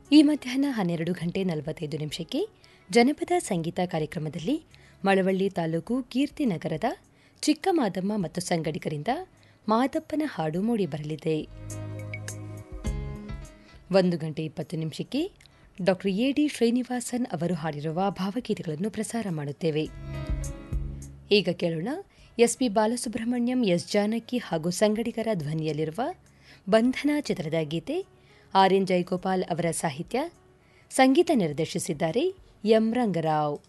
ಈ ಮಧ್ಯಾಹ್ನ ಹನ್ನೆರಡು ಗಂಟೆ ನಲವತ್ತೈದು ನಿಮಿಷಕ್ಕೆ ಜನಪದ ಸಂಗೀತ ಕಾರ್ಯಕ್ರಮದಲ್ಲಿ ಮಳವಳ್ಳಿ ತಾಲೂಕು ಕೀರ್ತಿನಗರದ ಚಿಕ್ಕಮಾದಮ್ಮ ಮತ್ತು ಸಂಗಡಿಗರಿಂದ ಮಾದಪ್ಪನ ಹಾಡು ಮೂಡಿಬರಲಿದೆ ಒಂದು ಗಂಟೆ ಇಪ್ಪತ್ತು ನಿಮಿಷಕ್ಕೆ ಡಾಕ್ಟರ್ ಎ ಡಿ ಶ್ರೀನಿವಾಸನ್ ಅವರು ಹಾಡಿರುವ ಭಾವಗೀತೆಗಳನ್ನು ಪ್ರಸಾರ ಮಾಡುತ್ತೇವೆ ಈಗ ಕೇಳೋಣ ಎಸ್ಪಿ ಬಾಲಸುಬ್ರಹ್ಮಣ್ಯಂ ಎಸ್ ಜಾನಕಿ ಹಾಗೂ ಸಂಗಡಿಗರ ಧ್ವನಿಯಲ್ಲಿರುವ ಬಂಧನ ಚಿತ್ರದ ಗೀತೆ ಆರ್ ಎನ್ ಜಯಗೋಪಾಲ್ ಅವರ ಸಾಹಿತ್ಯ ಸಂಗೀತ ನಿರ್ದೇಶಿಸಿದ್ದಾರೆ ಎಂ ರಂಗರಾವ್